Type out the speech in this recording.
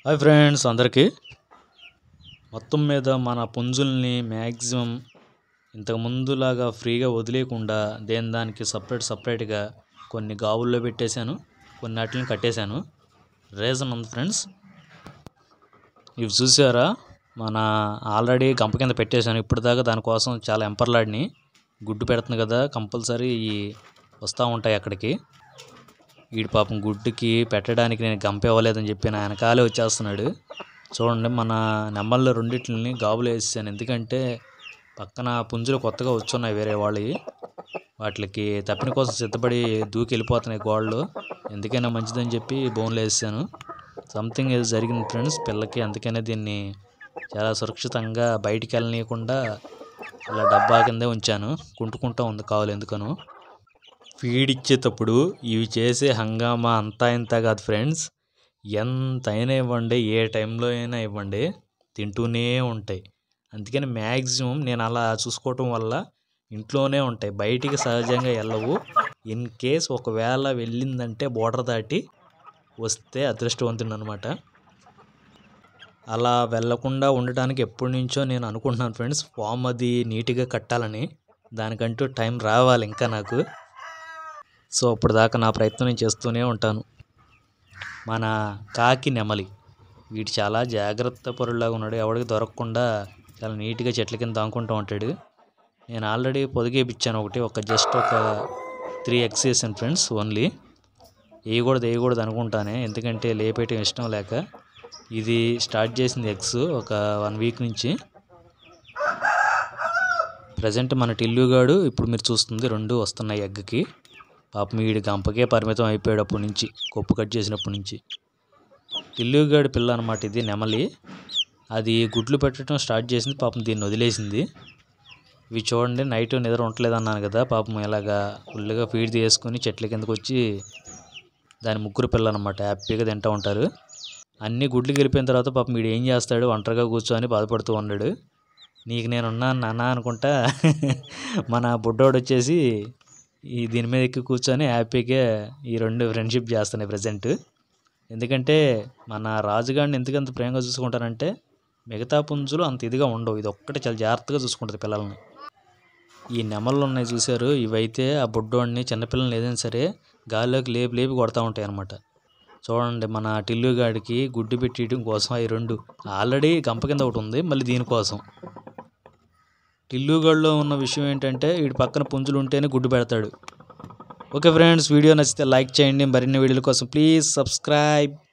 hi friends అందరికీ మొత్తం మీద మన పుంజుల్ని మ్యాక్సిమం ఇంతకు ముందులాగా ఫ్రీగా వదిలేయకుండా దేని దానికి సపరేట్ సపరేట్గా కొన్ని గావుల్లో పెట్టేశాను కొన్ని వాటిని కట్టేశాను రీజన్ ఉంది ఫ్రెండ్స్ ఇవి చూసారా మన ఆల్రెడీ గంప కింద పెట్టేశాను ఇప్పుడు దాకా దానికోసం చాలా ఎంపర్లాడిని గుడ్డు పెడుతుంది కదా కంపల్సరీ ఈ వస్తూ ఉంటాయి అక్కడికి వీడి పాపం గుడ్డుకి పెట్టడానికి నేను గంప ఇవ్వలేదని చెప్పి నా వెనకాలే వచ్చేస్తున్నాడు చూడండి మన నెమ్మల్లో రెండిట్లని గాబులు వేసాను ఎందుకంటే పక్కన పుంజులు కొత్తగా వచ్చున్నాయి వేరే వాళ్ళవి వాటికి తప్పిన కోసం సిద్ధపడి దూకి వెళ్ళిపోతున్నాయి గోళ్ళు ఎందుకైనా మంచిదని చెప్పి బోన్లు వేసాను సంథింగ్ ఏదో జరిగింది ఫ్రెండ్స్ పిల్లకి అందుకనే దీన్ని చాలా సురక్షితంగా బయటికి వెళ్ళనీయకుండా ఇలా డబ్బా కిందే ఉంచాను కుంటుకుంటూ ఉంది కావాలి ఎందుకను ఫీడ్ ఇచ్చేటప్పుడు ఇవి చేసే హంగామా అంతా ఇంత కాదు ఫ్రెండ్స్ ఎంతైనా ఇవ్వండి ఏ టైంలో అయినా ఇవ్వండి తింటూనే ఉంటాయి అందుకని మ్యాక్సిమం నేను అలా చూసుకోవటం వల్ల ఇంట్లోనే ఉంటాయి బయటికి సహజంగా వెళ్ళవు ఇన్ కేస్ ఒకవేళ వెళ్ళిందంటే బోర్డర్ దాటి వస్తే అదృష్టవంతుడు అనమాట అలా వెళ్ళకుండా ఉండటానికి ఎప్పటి నుంచో నేను అనుకుంటున్నాను ఫ్రెండ్స్ ఫామ్ అది నీట్గా కట్టాలని దానికంటూ టైం రావాలి ఇంకా నాకు సో అప్పుడు దాకా నా ప్రయత్నం నేను చేస్తూనే ఉంటాను మన కాకి నెమలి వీడు చాలా జాగ్రత్త పరులాగా ఉన్నాడు ఎవడికి దొరకకుండా చాలా నీట్గా చెట్ల కింద దాక్కుంటూ ఉంటాడు నేను ఆల్రెడీ పొదిగేపిచ్చాను ఒకటి ఒక జస్ట్ ఒక త్రీ ఎగ్స్ వేసాను ఫ్రెండ్స్ ఓన్లీ వేయకూడదు వేయకూడదు అనుకుంటానే ఎందుకంటే లేపేయటం ఇష్టం లేక ఇది స్టార్ట్ చేసింది ఎగ్స్ ఒక వన్ వీక్ నుంచి ప్రజెంట్ మన టిల్లుగాడు ఇప్పుడు మీరు చూస్తుంది రెండు వస్తున్నాయి ఎగ్కి పాపం వీడి గంపకే పరిమితం అయిపోయాడు అప్పటి నుంచి కొప్పు కట్ చేసినప్పటి నుంచి టిల్లుగాడి పిల్ల అనమాట ఇది నెమలి అది గుడ్లు పెట్టడం స్టార్ట్ చేసింది పాపం దీన్ని వదిలేసింది ఇవి చూడండి నైట్ నిద్ర ఉండలేదు అన్నాను కదా పాపం ఇలాగా ఫుల్గా ఫీడ్ తీసుకొని చెట్ల కిందకు వచ్చి దాని ముగ్గురు పిల్లలు అనమాట హ్యాపీగా తింటూ ఉంటారు అన్ని గుడ్లు గెలిపోయిన తర్వాత పాపం వీడు ఏం చేస్తాడు ఒంటరిగా కూర్చొని బాధపడుతూ ఉన్నాడు నీకు నేను ఉన్నాను నాన్న అనుకుంటా మన బుడ్డోడు వచ్చేసి ఈ దీని మీద ఎక్కి కూర్చొని హ్యాపీగా ఈ రెండు ఫ్రెండ్షిప్ చేస్తున్నాయి ప్రజెంట్ ఎందుకంటే మన రాజుగాడిని ఎందుకంత ప్రేమగా చూసుకుంటారంటే మిగతా పుంజులు అంత ఇదిగా ఉండవు ఇది ఒక్కటే చాలా జాగ్రత్తగా చూసుకుంటుంది పిల్లల్ని ఈ నెమళ్ళు ఉన్నాయి చూశారు ఇవైతే ఆ బుడ్డోడిని చిన్నపిల్లల్ని ఏదైనా సరే గాల్లోకి లేపి లేపి కొడతా ఉంటాయి అన్నమాట చూడండి మన టిల్లుగాడికి గుడ్డు పెట్టియడం కోసం ఈ రెండు ఆల్రెడీ గంప కింద ఒకటి ఉంది మళ్ళీ దీనికోసం టిల్లుగాడిలో ఉన్న విషయం ఏంటంటే వీడి పక్కన పుంజులు ఉంటేనే గుడ్డు పెడతాడు ఓకే ఫ్రెండ్స్ వీడియో నచ్చితే లైక్ చేయండి మరిన్ని వీడియోల కోసం ప్లీజ్ సబ్స్క్రైబ్